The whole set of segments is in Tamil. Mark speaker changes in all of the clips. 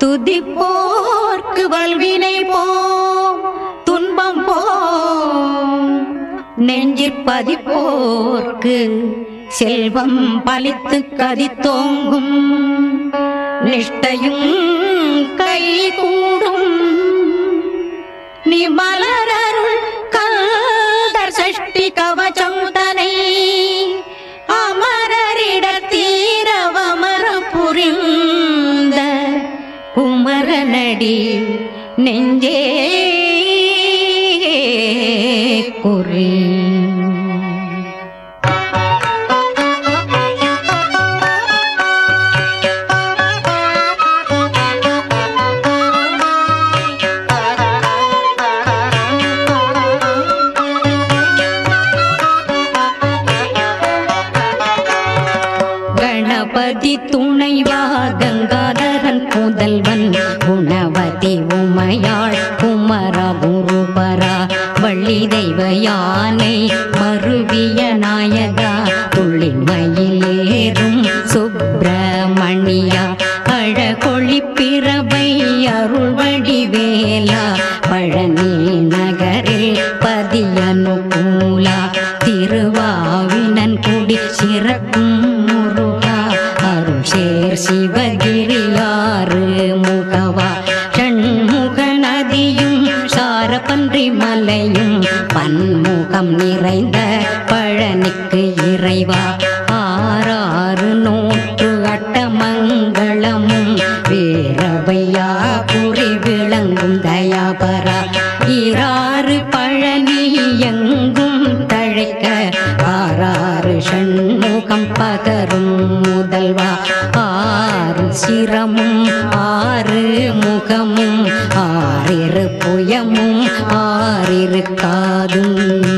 Speaker 1: துதிப்போர்க்கு வல்வினை போம் துன்பம் போம் நெஞ்சிற்பதிப்போர்க்கு செல்வம் பலித்து கதித்தோங்கும் நிஷ்டையும் கை கூடும் நீ மலரருள் கல்தர் சஷ்டி கவச்சம் தனை அமரரிடத்தீரவமர புரிந்த குமரனடி நெஞ்சே குறி கணபதி துணைவா கங்காதரன் புதல்வன் குணவதி உமையாள் குமரா குருபரா வள்ளி தெய்வ யானை மருவிய நாயகா துள்ளிமயிலேறும் சுப்பிரமணியா அழகொளி பிறவை அருள்வடி வேலா பழனி நகரில் பதியனுகூலா திருவாவினன் குடி சிறக்கும் முருகா அருள் சேர் சிவகிரியாறு முகவா ஷண்முக நதியும் சாரபன்றி மலையும் பன்முகம் நிறைந்த பழனிக்கு இறைவா ஆறாறு நூற்று அட்டமங்களமும் வீரவையா புரி விளங்கும் தயாபரா ஈராறு பழனி எங்கும் தழைக்க ஆறாறு ஷண்முகம் பகரும் முதல்வா ஆறு சிரமும் ஆறு முகமும் ஆறிரு புயமும் ஆறிரு காதும்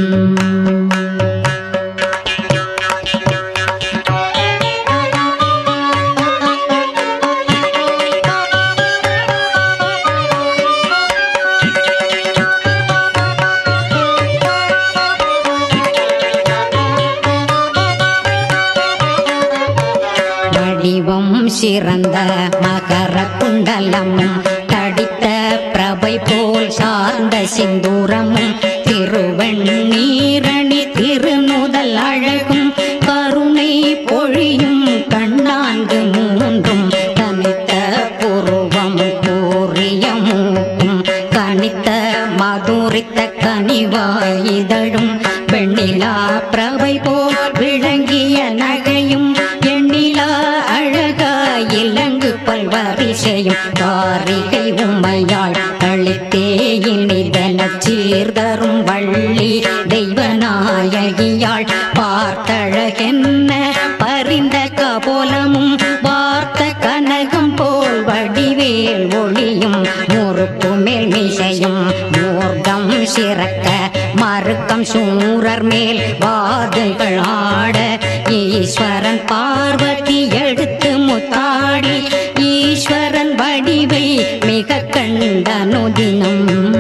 Speaker 1: வடிவம் சிறந்த மகர குண்டலமும் தடித்த பிரபை போல் சார்ந்த சிந்தூரமும் திருவெண்ணீரணி திருநுதல் அழகும் கருணை பொழியும் கண்ணான்கு மூன்றும் தனித்த புருவம் கூறியமும் கனித்த மதுரித்த கனிவாயிதழும் வெண்ணிலா பிரபை போல் விளங்கிய நகையும் எண்ணிலா அழகா இலங்கு பல்வரிசையும் காரிகை உமையாள் தளித்தே இனிதன சீர்தரும் வள்ளி தெய்வநாயகியாள் பார்த்தழகென்ன பரிந்த கபோலமும் வார்த்த கனகம் போல் வடிவேல் ஒளியும் முறுப்பு மேல் மிசையும் மூர்க்கம் சிறக்க மறுக்கம் சூரர் மேல் வாதுகள் ஆட ஈஸ்வரன் பார்வதி எடுத்து முத்தாடி ஈஸ்வரன் வடிவை மிக கண்டனுதினம்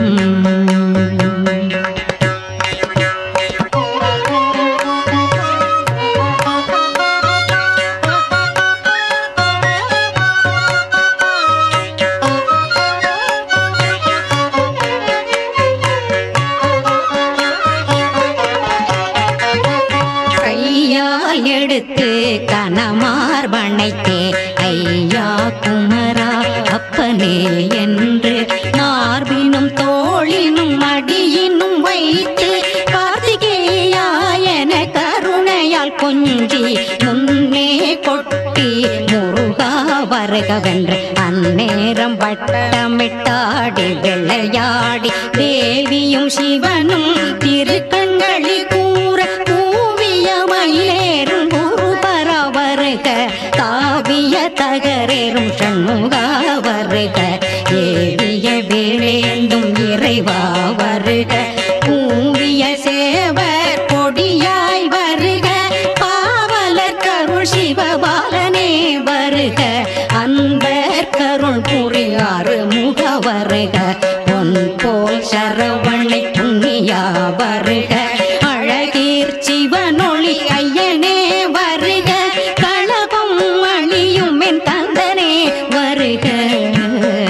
Speaker 1: கையால் எடுத்து கனமார் வணைத்தே ஐயா குமரா அப்பனே என்று மார்பினும் தோளினும் மடியினும் வைத்து கார்த்திகேயாயன கருணையால் கொஞ்சி முன்னே கொட்டி முருகா வருகவென்று அந்நேரம் வட்டமிட்டாடி விளையாடி தேவியும் சிவனும் திருக்கண்களி கூற கூவிய மயிலேறும் குருபர வருக தாவிய தகரேறும் சண்முகா வருக ஏவிய வேளேந்தும் இறைவா வருக கூவிய சேவர் கொடியாய் வருக பாவலர் கருள் சிவபாலனே வருக அன்பர் கருள் புரியாறு முக வருக பொன் போல் சரவணை புண்ணியா வருக அழகீர் சிவனொளி ஐயனே வருக களபம் அணியும் என் தந்தனே வருக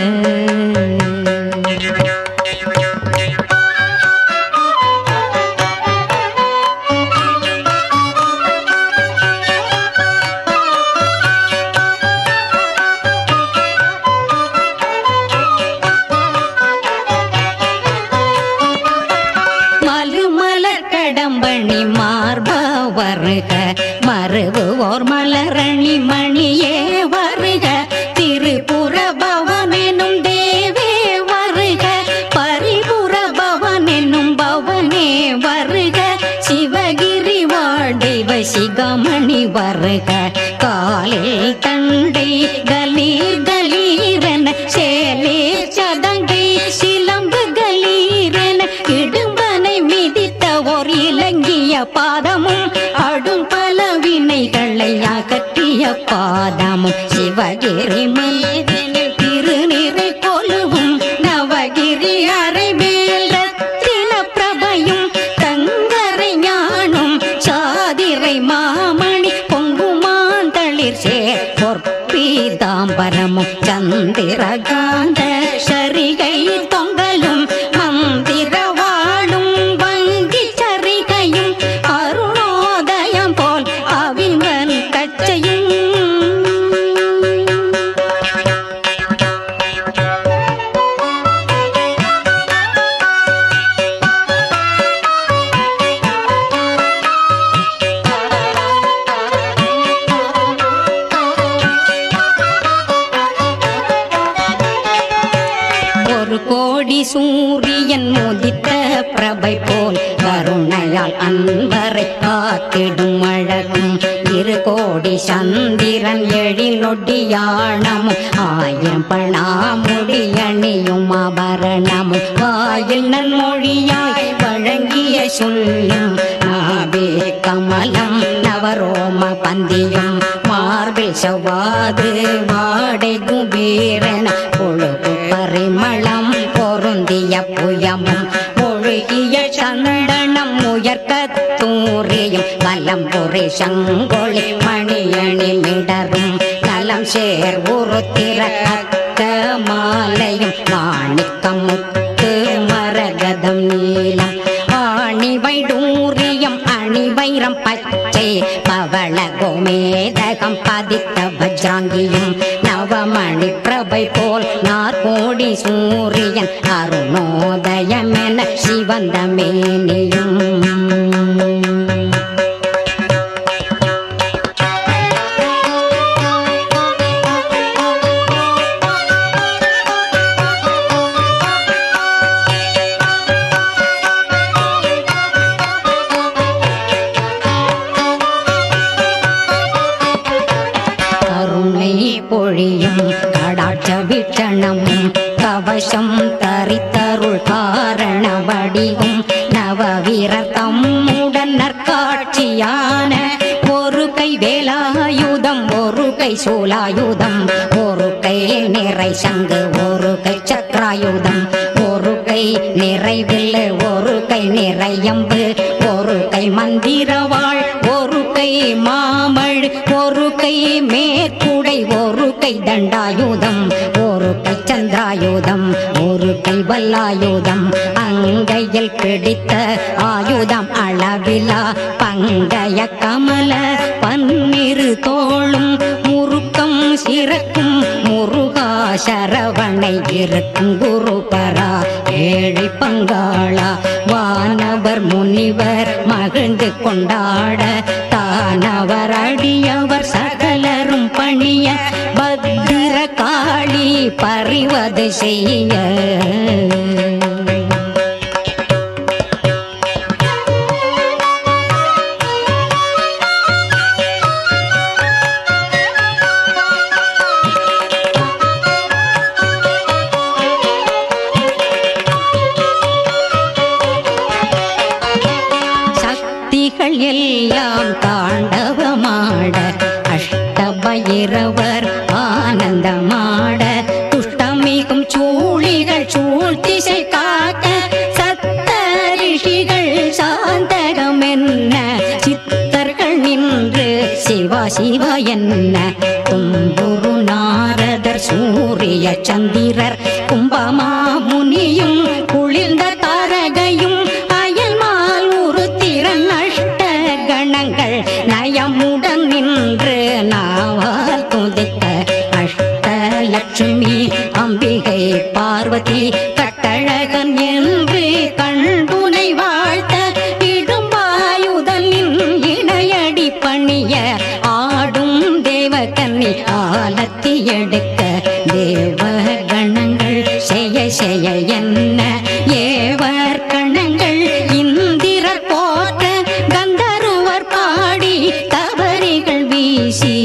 Speaker 1: வருக மருவுவோர் மலரணி மணியே வருக திரிபுர பவனெனும் தேவே வருக பரிபுர பவனெனும் பவனே வருக சிவகிரி வாழ்தெய்வ சிகமணி வருக காலில் தண்டை கலீர் கலீரென சேலே சதங்கை சிலம்பு கலீரென இடும்பனை மிதித்த ஓர் இலங்கிய பாதமும் அடும் பல வினைகளை அகற்றிய பாதமும் சிவகிரி மீதனில் திருநிறை கொலுவும் நவகிரி அரைமேல் ரத்தின பிரபையும் தங்கரை ஞானும் சாதிரை மாமணி பொங்குமாந்தளிர் சேர் பொற்பீதாம்பரமும் சந்திரகாந்த சரிகை தொங்கலும் மந்திரவாளும் வங்கி சரிகையும் அருணோதயம் போல் அவிங்கன் கச்சையும் ஒரு கோடி சூரியன் முதித்த பிரபை போல் கருணையால் அன்பரை காத்திடும் அழகும் இரு கோடி சந்திரன் எழில் நொடியானமும் ஆயிரம் பணாமுடி அணியும் ஆபரணமும் வாயில் நன்மொழியாய் வழங்கிய சொல்லும் நாவே கமலம் நவரோம பந்தியும் மார்பில் செவ்வாது வாடை குபீரன் பொழுது பரிமளம் பொருந்திய புயமும் ஒழுகிய சந்தனம் உயர்க்க தூரியும் வலம் பொறி சங்கொழி மணியணி மிடரும் நலம் சேர் உருத்திர அக்க மாலையும் மாணிக்கம் முத்து மரகதம் நீலம் ஆணி வைடூரியம் அணி வைரம் பச்சை பவள கோமேதகம் பதித்த வஜ்ராங்கியும் நவமணி பிரபை போல் நாற்கோடி சூரியன் அருணோதயமென சிவந்த மேனியும் கருணை பொழியும் கடாட்ச விட்டணமும் கவசம் தரித்தருள் காரண வடிவும் நவவீரர் தம்முடன் நற்காட்சியான ஒரு கை வேலாயுதம் ஒரு கை சூலாயுதம் ஒரு கை நிறை சங்கு ஒரு கை சக்கராயுதம் ஒரு கை நிறைவில்லு ஒரு கை நிறையம்பு ஒரு கை மந்திரவாள் ஒரு கை மாமழ் ஒரு கை மேற்குடை ஒரு கை தண்டாயுதம் ஒரு கை சந்திராயுதம் ஒரு கை வல்லாயுதம் அங்கையில் பிடித்த ஆயுதம் அளவிலா பங்கைய கமல பன்னிரு தோளும் முறுக்கம் சிறக்கும் முருகா சரவணை இருக்கும் குருபரா ஏழை பங்காளா வானவர் முனிவர் மகிழ்ந்து கொண்டாட தானவர் அடியவர் சகலரும் பணிய பத்திர காளி பறிவது செய்ய சக்திகள் எல்லாம் தாண்டவமாட அஷ்டபைரவர் ஆனந்தமாட துஷ்டமிகும் சூழிகள் சூழ்த்திசை காக்க சத்த ரிஷிகள் சாந்தகம் என்ன சித்தர்கள் நின்று சிவா சிவா என்ன தும்புரு நாரதர் சூரிய சந்திரர் கும்பமா முனியும் குளிர்ந்த தாரகையும் அயல்மால் ஒரு திறன் அஷ்ட கணங்கள் நயமுடன் நின்று நாவால் துதிக்க அஷ்டலட்சுமி அம்பிகை பார்வதி கட்டழகன் என்று கண்புனை வாழ்த்த இடும்பாயுதலின் இணைய வைய ஆடும் தேவகன்னி ஆலத்தி எடுக்க தேவ கணங்கள் செய்ய செய்ய என்ன ஏவர் கணங்கள் இந்திரர் போற்ற கந்தருவர் பாடி தவறிகள் வீசி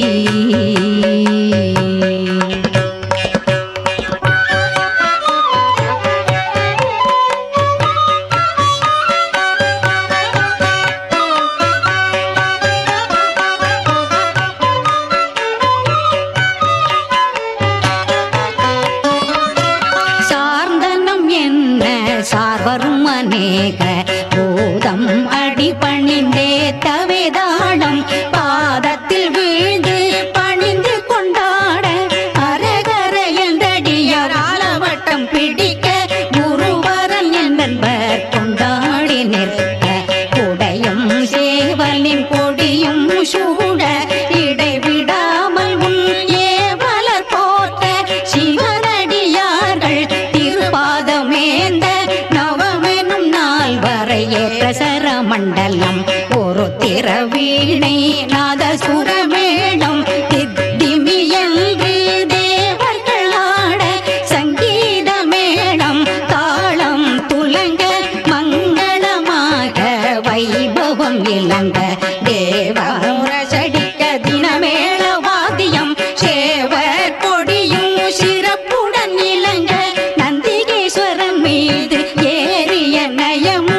Speaker 1: சார்ந்தனம் என்ன சார்வரும் அநேக பூதம் அடி பணிந்தே தவேதாளம் பாதத்தில் வீழ்ந்து பணிந்து கொண்டாட அரகர என்றடியார் ஆலவட்டம் பிடிக்க குருவரன் என்பர் கொண்டாடி நிற்க குடையும் சேவலின் கொடியும் சூட இடைவிடாமல் உன் ஏவலர் போற்ற சிவனடியார்கள் திருப்பாதமேந்த நவமெனும் நாள் வரை ஏற்ற சரமண்டலம் ஒரு திரவீணை நாதசுரமேளம் தித்திமி என்று தேவர்கள் ஆட சங்கீத மேளம் தாளம் துலங்க மங்களமாக வைபவம் இளங்க தேவரசடிக்க தினமேள வாத்தியம் சேவர் கொடியும் சிறப்புடன் இளங்க நந்திகேஸ்வரன் மீது ஏறிய நயமும்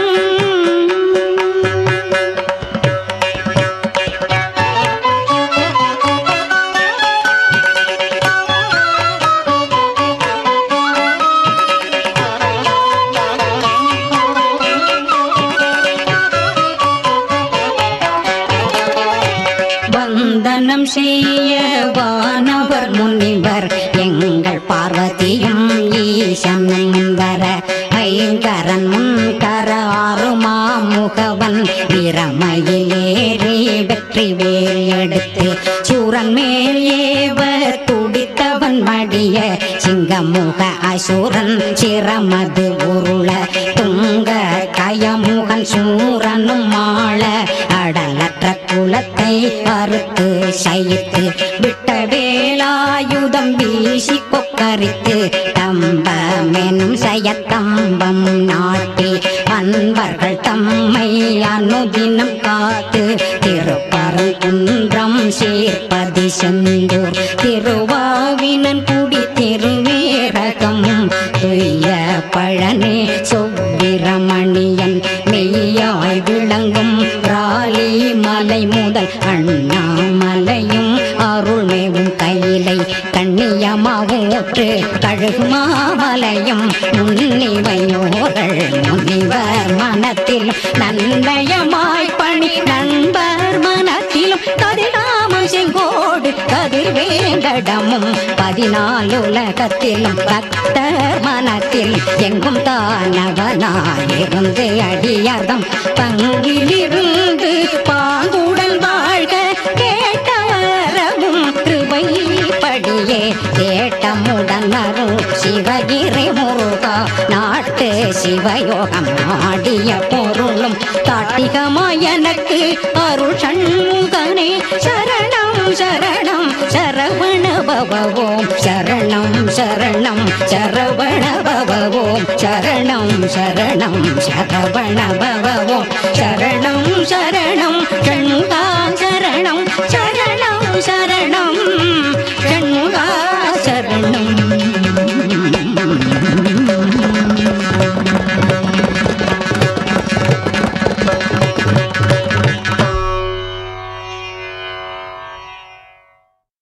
Speaker 1: வந்தனம் செய்ய வானவர் முனிவர் எங்கள் பார்வதியும் ஈசனும் வர ஐங்கரன் முன்கர ஆறுமா முகவன் பிரமையிலேறி வெற்றி வேல் எடுத்து சூரன் மேல் ஏவ துடித்தவன் மடிய சிங்கமுக அசுரன் சிரமது உருள துங்க கயமுகன் சூரனும் மாள அடலற்ற குலத்தை அறுத்து சயித்து விட்ட வேலாயுதம் வீசி கொக்கரித்து தம்பமெனும் செயத்தம்பம் நாட்டி அன்பர்கள் தம்மை அனுதினம் காத்து திருப்பரங்குன்றம் சேர்ப்பதி செந்தூர் திருவாவினன் குடி திருவேரகம் துய்ய பழனி சுப்பிரமணியன் மெய்யாய் விளங்கும் ராலி மலை முதல் அண்ணாமலையும் அருள்மேவும் கையிலை கண்ணியமாவூற்று கழுகுமாமலையும் முன்னிவையோர்கள் முனிவர் மனத்தில் நன்மயமாய் பணி நண்பர் மனத்திலும் கதிராமம் செங்கோடு கதிர் வேங்கடமும் பதினாலு உலகத்திலும் பக்தர் மனத்தில் எங்கும் தானவனாயிருந்து அடியார்தம் பங்கிலிருந்து பாங்குடன் வாழ்க கேட்டவரவும் கிருபைப்படியே கேட்டமுடன் அருள் சிவகிரி முருகா நாட்டு சிவயோகம் ஆடிய பொருளும் காட்டிகமாய் எனக்கு அருள் சண்முகனே சரணம் சரணம் சரவண பவவோம் சரணம் சரணம் சரவண பவவோம் சரணம் சரணம் சரவண பவவோம் சரணம் சரணம் சண்முகா சரணம் சரணம் சரணம்